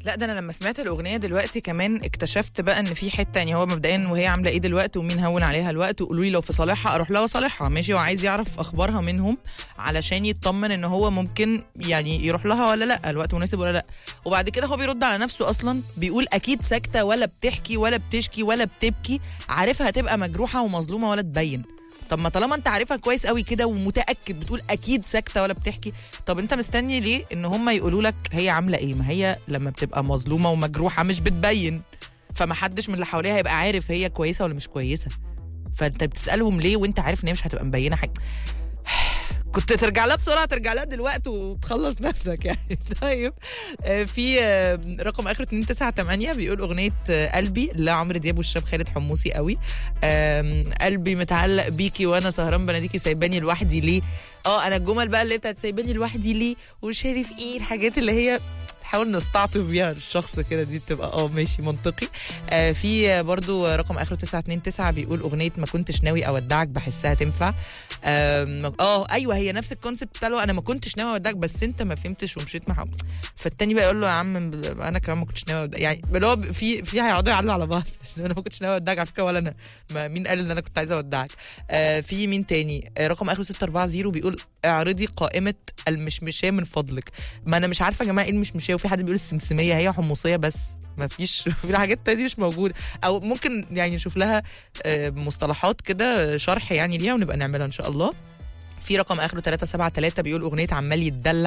لا ده انا لما سمعت الاغنيه دلوقتي كمان اكتشفت بقى ان في حته يعني هو مبدئيا وهي عامله ايه دلوقتي ومين هون عليها الوقت وقولوا لي لو في صالحها اروح لها وصالحها ماشي وعايز يعرف اخبارها منهم علشان يطمن ان هو ممكن يعني يروح لها ولا لا الوقت مناسب ولا لا وبعد كده هو بيرد على نفسه اصلا بيقول اكيد ساكته ولا بتحكي ولا بتشكي ولا بتبكي عارفها هتبقى مجروحه ومظلومه ولا تبين طب ما طالما انت عارفها كويس قوي كده ومتاكد بتقول اكيد ساكته ولا بتحكي طب انت مستني ليه ان هم يقولوا لك هي عامله ايه ما هي لما بتبقى مظلومه ومجروحه مش بتبين فما حدش من اللي حواليها هيبقى عارف هي كويسه ولا مش كويسه فانت بتسالهم ليه وانت عارف ان هي مش هتبقى مبينه حاجه كنت ترجع لها بسرعه ترجع لها دلوقتي وتخلص نفسك يعني طيب آه، في آه، رقم اخر 298 بيقول اغنيه آه، قلبي لعمرو دياب والشاب خالد حموسي قوي آم، قلبي متعلق بيكي وانا سهران بناديكي سايباني لوحدي ليه اه انا الجمل بقى اللي بتاعت سايباني لوحدي ليه وشايف ايه الحاجات اللي هي نحاول نستعطف بيها الشخص كده دي بتبقى اه ماشي منطقي آه في آه، برضو رقم اخره 929 بيقول اغنيه ما كنتش ناوي اودعك بحسها تنفع آم، اه ايوه هي نفس الكونسيبت بتاع له انا ما كنتش ناوي اودعك بس انت ما فهمتش ومشيت مع فالتاني بقى يقول له يا عم انا كمان ما كنتش ناوي اودعك يعني اللي هو في في هيقعدوا يعلوا على بعض انا ما كنتش ناوي اودعك على فكره ولا انا ما مين قال ان انا كنت عايزه اودعك آه في مين تاني آه رقم اخره 640 بيقول اعرضي قائمه المشمشيه من فضلك ما انا مش عارفه يا جماعه ايه المشمشيه وفي حد بيقول السمسميه هي حمصيه بس ما فيش في الحاجات التانية دي مش موجوده او ممكن يعني نشوف لها آه، مصطلحات كده شرح يعني ليها ونبقى نعملها ان شاء الله في رقم اخره 373 بيقول اغنيه عمال يتدلع